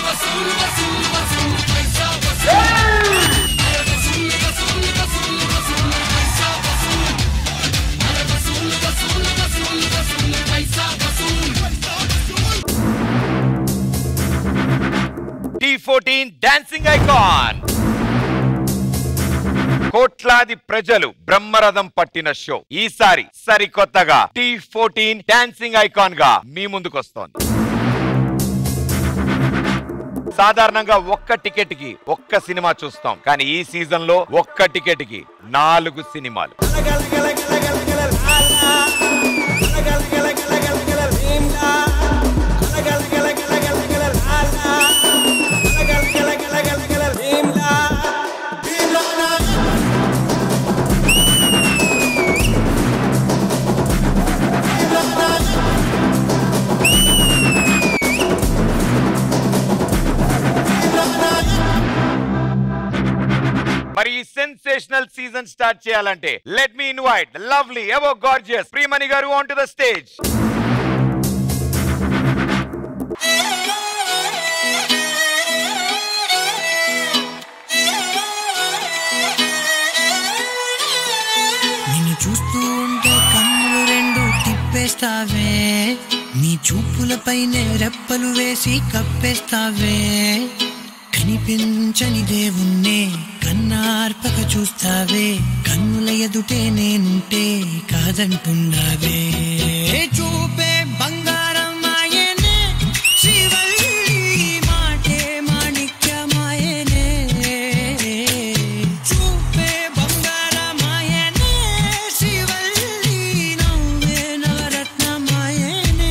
Tea fourteen dancing icon కోట్లాది ప్రజలు బ్రహ్మరథం పట్టిన షో ఈసారి సరికొత్తగా టీ ఫోర్టీన్ డాన్సింగ్ ఐకాన్ గా మీ ముందుకొస్తోంది సాధారణంగా ఒక్క టికెట్ కి ఒక్క సినిమా చూస్తాం కానీ ఈ సీజన్ లో ఒక్క టికెట్ కి నాలుగు సినిమాలు మరి ఈ సెన్సేషనల్ సీజన్ స్టార్ట్ చేయాలంటే లెట్ మీ ఇన్వైట్ లవ్లీ ఎవో gorgeous Priyamani garu on to the stage నిన్ను చూస్తూ ఉంటే కన్నులు రెండు తిప్పేస్తావే నీ చూపులపైనే రెప్పలు వేసి కప్పేస్తావే కనిపించని దేవుణ్ణే కన్నార్పక చూస్తావే కన్నుల ఎదుటే నేనుంటే కాదంటున్నావే చూపే బంగారం మాయనే శ్రీవల్లి మాటే మాణిక్యమాయనే చూపే బంగారమాయనే శ్రీవల్లి నవ్వే నవరత్నమాయనే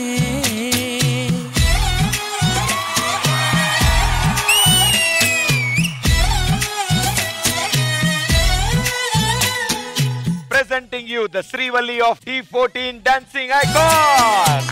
presenting you the Srivalli of Dhee fourteen dancing icon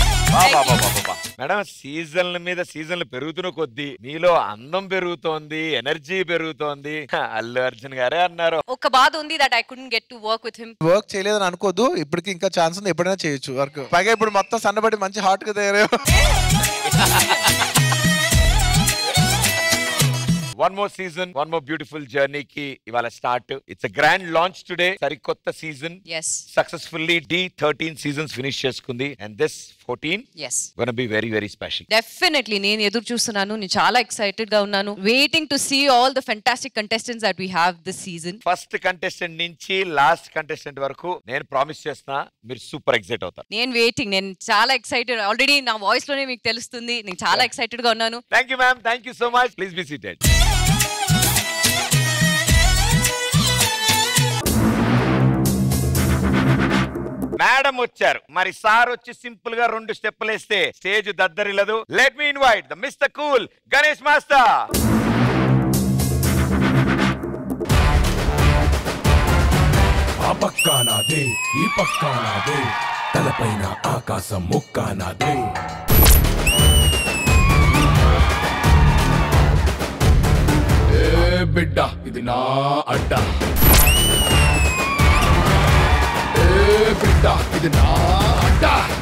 madam సీజన్ల మీద సీజన్లు పెరుగుతున్న కొద్దీ మీలో అందం పెరుగుతోంది ఎనర్జీ పెరుగుతోంది హ, అల్లు అర్జున్ గారే అన్నారు ఒక బాధ ఉంది that I couldn't get to work with him work చేయలేదని అనుకోద్దు ఇప్పటికి ఇంకా ఛాన్స్ ఉంది ఎప్పుడైనా చేయొచ్చు వర్క్ పైగా ఇప్పుడు మొత్తం సన్నబడి మంచి హాట్ గా తయారయ్యో one more season one more beautiful జర్నీకి ఇవాళ start it's a grand launch today సరికొత్త season as successfully Dhee thirteen seasons finish చేసుకుంది and this fourteen is gonna be very very special definitely నేను ఎదురు చూస్తున్నాను నేను చాలా ఎక్సైటెడ్ గా ఉన్నాను waiting to see all the fantastic contestants that we have this season first contestant నుంచి last contestant వరకు నేను ప్రామిస్ చేస్తున్నా మీరు సూపర్ ఎక్సైట్ అవుతారు నేను వెయిటింగ్ నేను చాలా ఎక్సైటెడ్ ఆల్రెడీ నా వాయిస్ లోనే మీకు తెలుస్తుంది నేను చాలా ఎక్సైటెడ్ గా ఉన్నాను thank you ma'am thank you so much please be seated madam వచ్చారు మరి సార్ వచ్చి సింపుల్ గా రెండు స్టెప్పులు వేస్తే స్టేజ్ దద్దరిల్లదు let me invite the mister cool Ganesh master ఆ పక్క నాదే ఈ పక్క నాదే తలపైన ఆకాశం ముక్క నాదే ఏ బిడ్డ ఇది నా అడ్డ ఏ బిడ్డ ఇది నా అడ్డ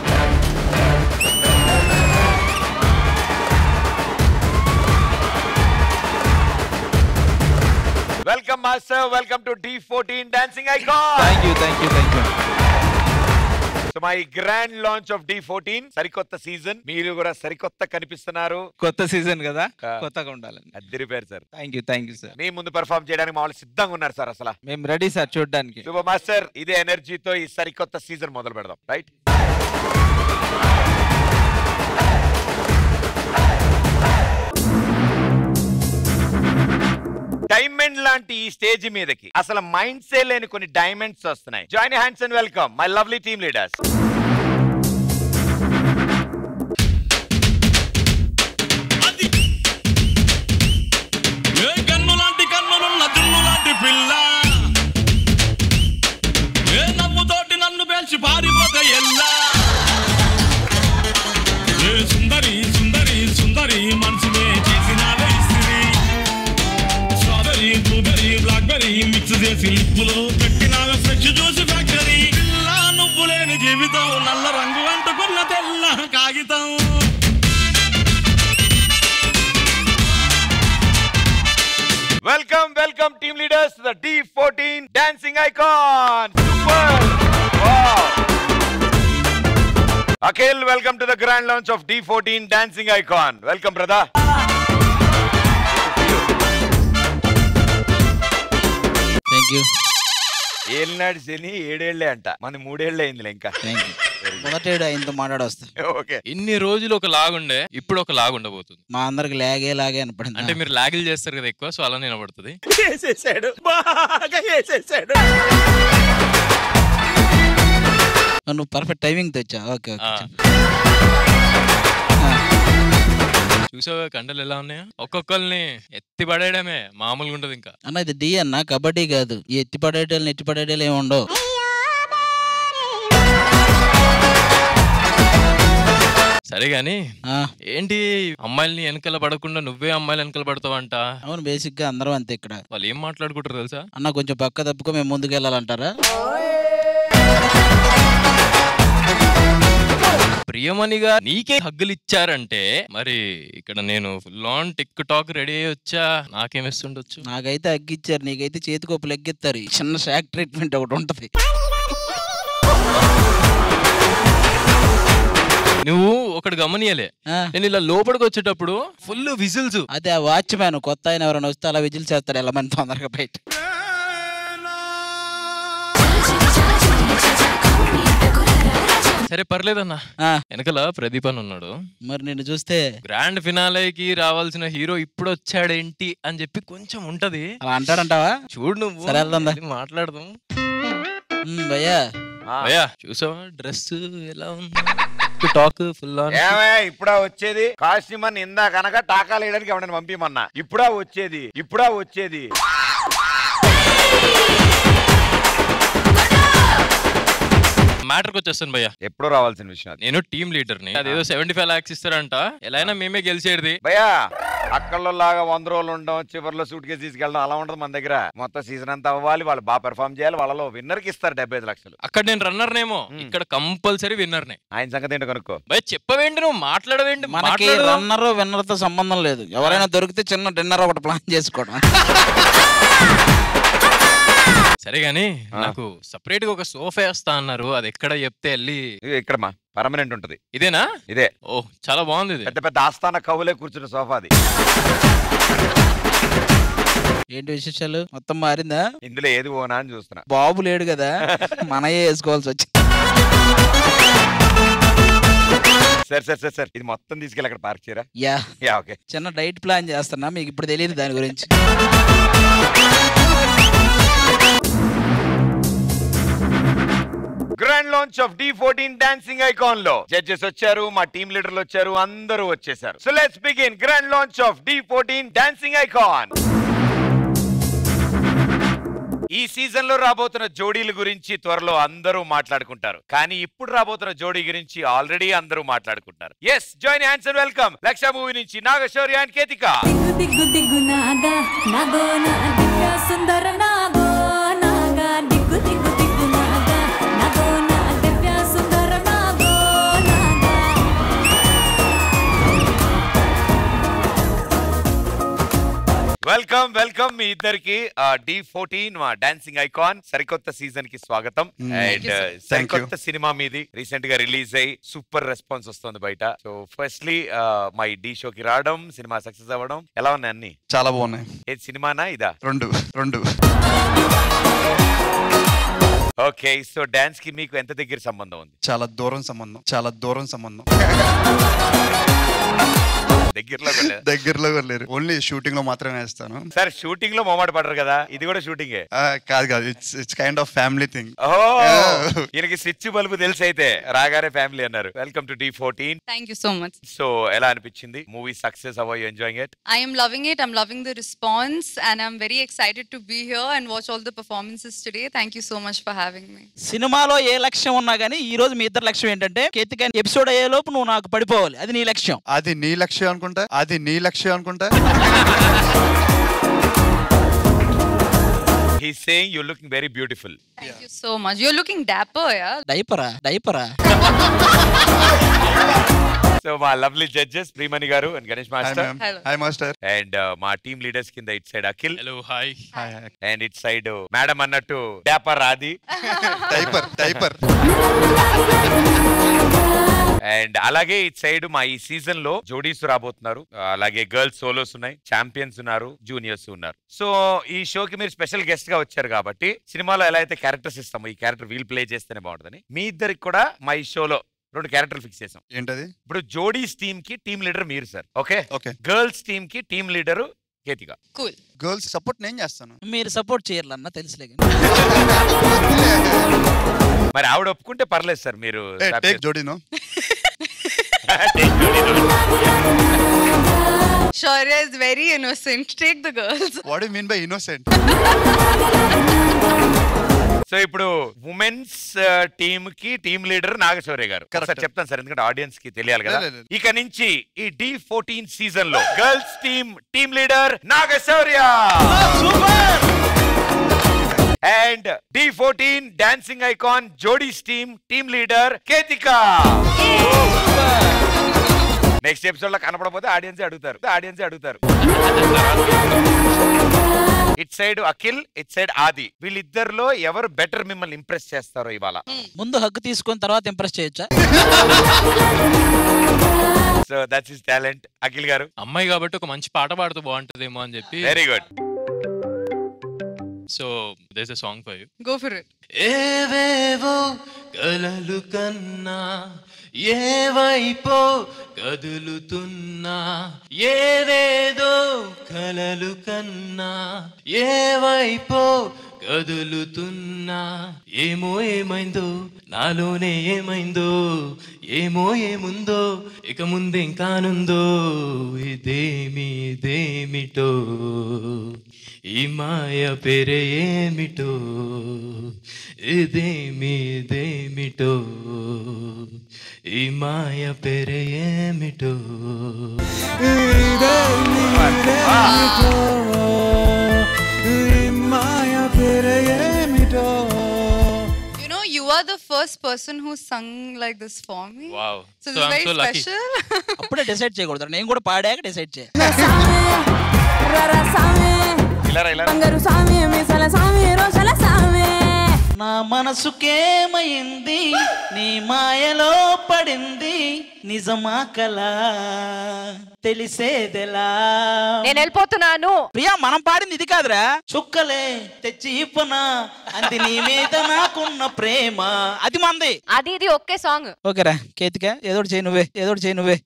welcome master welcome to Dhee fourteen dancing icon thank you thank you thank you so my grand launch of Dhee fourteen సరికొత్త సీజన్ మీరు కూడా సరికొత్త కనిపిస్తున్నారు కొత్త సీజన్ కదా ఆ. కొత్తగా ఉండాలని అద్దరిపోయారు sir thank you thank you sir మీ ముందు పెర్ఫామ్ చేయడానికి మా వాళ్ళు సిద్ధంగా ఉన్నారు సార్ అసలు మేము రెడీ సార్ చూడడానికి శుభ మాస్టర్ ఇదే ఎనర్జీతో ఈ సరికొత్త సీజన్ మొదలు పెడదాం రైట్ డైమండ్ లాంటి ఈ స్టేజ్ మీదకి అసలు మైండ్ సే లేని కొన్ని డైమండ్స్ వస్తున్నాయి join hands and welcome my lovely team leaders ఏ కన్ను లాంటి కన్నులున్న దున్ను లాంటి పిల్ల ఏ నవ్వుతోటి నన్ను పేల్చి పారిపోతే ఎల్లా ఏ సుందరి సుందరి సుందరి మనసునే చేసినావే ఇస్త్రీ స్ట్రాబెరీ బ్లూబెరీ బ్లాక్బెరీ మిక్స్ చేసి లిప్పులో పెట్టినావే ఫ్రెష్ జ్యూస్ ఫ్యాక్టరీ పిల్ల నువ్వు లేని జీవితం welcome team leaders the Dhee fourteen dancing icon super Akhil welcome to the grand launch of Dhee fourteen dancing icon welcome brother thank you ఏలినాడు శని ఏడేళ్లే అంట మన మూడేళ్లే అయిందిలే ఇంకా థ్యాంక్ యూ మొదటేడు ఆయనతో మాట్లాడొస్తా ఓకే ఇన్ని రోజులు ఒక లాగుండే ఇప్పుడు ఒక లాగ్ ఉండబోతుంది మా అందరికి లాగే లాగే అనపడింది అంటే మీరు లాగిల్ చేస్తారు కదా ఎక్కువ సో అలా వినబడుతుంది వేసేసాడు బాగా వేసేసాడు నువ్వు పర్ఫెక్ట్ టైమింగ్ తెచ్చా ఓకే ఓకే ఆ. చెప్పు. చూసావా కండలు ఎలా ఉన్నాయా ఒక్కొక్కరిని ఎత్తి పడేయడమే మామూలుగా ఉండదు ఇంకా అన్న ఇది డి అన్న కబడ్డీ కాదు ఈ ఎత్తి పడేటోళ్ళు నెట్టి పడేటోళ్ళు ఏమి ఉండవు సరే గాని ఆ, ఏంటి అమ్మాయిల్ని వెనకాల పడకుండా నువ్వే అమ్మాయిలు వెనకాల పడతావంట అవును బేసిక్ గా అందరం అంతే ఇక్కడ వాళ్ళు ఏం మాట్లాడుకుంటారు తెలుసా అన్న కొంచెం పక్క తప్పుకో మేము ముందుకు వెళ్ళాలంటారా ప్రియమణిగా నీకే హగ్గులు ఇచ్చారంటే మరి ఇక్కడ నేను full on TikTok ready అయ్యి వచ్చా నాకేం ఇస్తుండొచ్చు నాకైతే అగ్గిచ్చారు నీకైతే చేతికి లెగ్గిస్తారు ఈ చిన్న షాక్ ట్రీట్మెంట్ ఒకటి ఉంటది నువ్వు ఒకటి గమనియలే ఆ, నేను ఇలా లోపలికి వచ్చేటప్పుడు ఫుల్ విజిల్స్ అదే ఆ వాచ్మ్యాన్ కొత్త ఆయన ఎవరైనా వస్తే అలా విజిల్ చేస్తాడు ఎలా మన తొందరగా బయట సరే పర్లేదన్నా ఆ, వెనకల ప్రదీప్ అని ఉన్నాడు మరి నిన్ను చూస్తే గ్రాండ్ ఫినాలేకి రావాల్సిన హీరో ఇప్పుడు వచ్చాడేంటి అని చెప్పి కొంచెం ఉంటది అలా అంటారంటావా చూడు నువ్వు సరే, వెళ్దాం దా. వెళ్ళి మాట్లాడదాం ఉమ్, భయ్యా అయ్యా చూసావా డ్రెస్ ఎలా ఉంది టాక్ ఫుల్ ఆన్ ఏమే ఇప్పుడా వచ్చేది కాస్ట్యూమ్ అని ఇందా కనుక టాకాలు వేయడానికి ఎవరైనా పంపిమన్నా ఇప్పుడా వచ్చేది ఇప్పుడా వచ్చేది మ్యాటర్కి వచ్చేస్తాను భయ్యా ఎప్పుడో రావాల్సిన విషయం అది నేను టీమ్ లీడర్ ని అదేదో సెవెంటీ ఫైవ్ లాక్స్ ఇస్తారంట ఎలా అయినా మేమే గెలిచేది భయ్యా అక్కల్లో లాగా వంద రోజులు ఉండడం చివరిలో సూట్ కేసు తీసుకెళ్ళడం అలా ఉండదు మన దగ్గర మొత్తం సీజన్ అంతా అవ్వాలి వాళ్ళు బాగా పెర్ఫామ్ చేయాలి వాళ్ళలో విన్నర్ కి ఇస్తారు డెబ్బై ఐదు లక్షలు అక్కడ నేను రన్నర్ నేమో ఇక్కడ కంపల్సరీ విన్నర్ నే ఆయన సంగతి ఏంటో కనుక్కో భయ్ చెప్పవేంటి నువ్వు మాట్లాడవేంటి మనకి మాట్లాడు. రన్నర్ విన్నర్ తో సంబంధం లేదు ఎవరైనా దొరికితే చిన్న డిన్నర్ ఒకటి ప్లాన్ చేసుకోవడం సరే గాని ఆ. నాకు సపరేట్ గా ఒక సోఫా వేస్తా అన్నారు అది ఎక్కడ చెప్తే వెళ్ళి ఇది ఇక్కడ మా పర్మనెంట్ ఉంటది ఇదేనా ఇదే ఓ చాలా బాగుంది ఇది పెద్ద పెద్ద ఆస్థాన కవులే కూర్చున్న సోఫా అది ఏంటి విశేషాలు మొత్తం మారిందా ఇందులో ఏది ఓనా అని చూస్తున్నా బాబు లేడు కదా మనయే వేసుకోవాల్సి వచ్చింది సరే సరే సరే సరే ఇది మొత్తం తీసుకెళ్ళి అక్కడ పార్క్ చేయరా యా యా ఓకే చిన్న డైట్ ప్లాన్ చేస్తున్నా మీకు ఇప్పుడు తెలియదు దాని గురించి grand launch of Dhee fourteen dancing icon లో జడ్జెస్ వచ్చారు మా టీమ్ లీడర్లు వచ్చారు అందరూ వచ్చేసారు so let's begin grand launch of Dhee fourteen dancing icon ఈ సీజన్ లో రాబోతున్న జోడీల గురించి త్వరలో అందరూ మాట్లాడుకుంటారు కానీ ఇప్పుడు రాబోతున్న జోడీ గురించి ఆల్రెడీ అందరూ మాట్లాడుకుంటారు yes join hands and welcome Lakshya movie నుంచి నాగశౌర్య అండ్ కేతిక దిగ్గు దిగ్గు దిగ్గు నాగా నాగో నా దివ్య సుందర నాగో నాగా దిగ్గు దిగ్గు దిగ్గు నాగా నాగో నా దివ్య సుందర నాగో నాగా వెల్కమ్ వెల్కమ్ మీ ఇద్దరికి డి ఫోర్టీన్ మా డాన్సింగ్ ఐకాన్ సరికొత్త సీజన్ కి స్వాగతం అండ్ సరికొత్త సినిమా మీది రీసెంట్ గా రిలీజ్ అయ్యి సూపర్ రెస్పాన్స్ వస్తుంది బయట సో ఫస్ట్లీ మా డి షోకి రావడం సినిమా సక్సెస్ అవ్వడం ఎలా ఉన్నాయి అన్ని చాలా బాగున్నాయి ఏది సినిమానా ఇదా రెండు రెండు ఓకే సో డాన్స్ కి మీకు ఎంత దగ్గర సంబంధం ఉంది చాలా దూరం సంబంధం చాలా దూరం సంబంధం దగ్గరలో కూడా లేదా? దగ్గరలో కూడా లేరు ఓన్లీ షూటింగ్ లో మాత్రమే వేస్తాను సార్ షూటింగ్ లో మొమాట పడరు కదా ఇది కూడా షూటింగే ఆ, కాదు కాదు it's it's kind of family thing ఓ Yeah. ఈయనకి స్విచ్ బల్బు తెలిసి అయితే రాగానే ఫ్యామిలీ అన్నారు welcome to Dhee fourteen Thank you so much. So ఎలా అనిపించింది movie success are you enjoying it I am loving it. I'm loving the response, and I'm very excited to be here and watch all the performances today. Thank you so much for having me. సినిమాలో ఏ లక్ష్యం ఉన్నా కానీ ఈ రోజు మీ ఇద్దరు లక్ష్యం ఏంటంటే Ketika episode అయ్యే లోపు నువ్వు నాకు పడిపోవాలి అది నీ లక్ష్యం అది నీ లక్ష్యం అనుకుంటా అది నీ లక్ష్యం అనుకుంటా he saying you looking very beautiful Thank you so much. You're looking dapper, yeah. డైపరా డైపరా సో మా lovely judges Priyamani garu and Ganesh master ma'am. Hello. Hi, master. And మా టీమ్ లీడర్స్ కింద ఇట్ side Akhil hello hi and ఇట్ సైడ్ మేడం అన్నట్టు dapper రాది టైపర్ టైపర్ అండ్ అలాగే ఇట్ సైడ్ మా ఈ సీజన్ లో జోడీస్ రాబోతున్నారు అలాగే గర్ల్స్ సోలోస్ ఉన్నాయి ఛాంపియన్స్ ఉన్నారు జూనియర్స్ ఉన్నారు సో ఈ షోకి మీరు స్పెషల్ గెస్ట్ గా వచ్చారు కాబట్టి సినిమాలో ఎలా అయితే క్యారెక్టర్స్ ఇస్తామో ఈ క్యారెక్టర్ వీల్ ప్లే చేస్తేనే బాగుంటుందని మీ ఇద్దరికి కూడా మా ఈ షోలో రెండు క్యారెక్టర్లు ఫిక్స్ చేసాం ఏంటది ఇప్పుడు జోడీస్ టీమ్ కి టీమ్ లీడర్ మీరు sir okay okay girls team కి team leader Ketika cool girls support నేను చేస్తాను మీరు సపోర్ట్ చేయర్లన్న తెలుసులే మరి ఆవిడ ఒప్పుకుంటే పర్లేదు సార్ మీరు టేక్ జోడీను Shaurya is very innocent. Take the girls. What you mean by innocent so ఇప్పుడు ఉమెన్స్ టీమ్ కి టీమ్ లీడర్ నాగశౌర్య గారు ఒకసారి చెప్తాను సార్ ఎందుకంటే ఆడియన్స్ కి తెలియాలి కదా లే, లే, లే. ఇక నుంచి ఈ డి ఫోర్టీన్ సీజన్ లో girls team team leader Nagashaurya and Dhee fourteen dancing icon జోడీస్ team team leader Ketika next episode లో కనపడకపోతే ఆడియన్స్ అడుగుతారు ఆడియన్స్ అడుగుతారు ఇట్ సైడ్ అఖిల్ ఇట్ సైడ్ ఆది వీళ్ళిద్దరిలో ఎవరు బెటర్ మిమ్మల్ని ఇంప్రెస్ చేస్తారో ఇవాళ ముందు హక్కు తీసుకొని తర్వాత ఇంప్రెస్ చేయొచ్చా so that's is talent Akhil garu అమ్మాయి కాబట్టి ఒక మంచి పాట పాడుతూ బాగుంటుందేమో అని చెప్పి very good so does a song for you Go for it. ఏవేవో కలలు కన్నా ఏవైపో కదులుతున్నా ఏదేదో కలలు కన్నా ఏవైపో కదులుతున్నా ఏమో ఏమైందో నాలోనే ఏమైందో ఏమో ఏముందో ఇక ముందేం కానుందో ఇదేమి ఇదేమిటో ఈ మాయ పేరే ఏమిటో ఇదేమి ఇదేమిటో ఈ మాయ పేరే ఏమిటో You know, you are the first person who sung like this for me. Wow. So, So this is I'm very so lucky. special. అప్పుడే డిసైడ్ చేయకూడదు నేను కూడా పాడాక డిసైడ్ చేయ బంగారు సామి మీసాల సామి రోషాల సామి నా మనసుకేమైంది నీ మాయలో పడింది నిజమా కలా తెలిసేదెలా నేను వెళ్ళిపోతున్నాను ప్రియా మనం పాడింది ఇది కాదురా చుక్కలే తెచ్చి ఇవ్వనా అది నీ మీద నాకున్న ప్రేమ అది మంది అది ఇది ఒకే సాంగ్ ఓకేరా కేతిక ఏదో ఒకటి చేయి నువ్వే ఏదో ఒకటి చేయి నువ్వే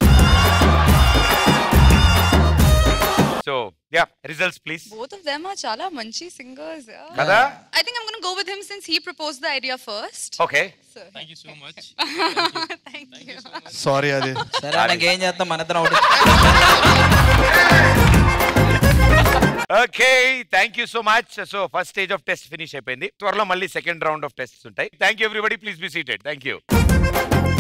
so yeah results please Both of them are chala manchi singers. Yeah. Kada? I think I'm going to go with him since he proposed the idea first. Okay So. Thank you so much. Thank you. Sorry అది సరే ఇంకేం చేస్తాం మన ఇద్దరం ఒకటి okay thank you so much so first stage of test finish అయిపోయింది త్వరలో మళ్ళీ సెకండ్ రౌండ్ ఆఫ్ టెస్ట్ ఉంటాయి thank you everybody please be seated thank you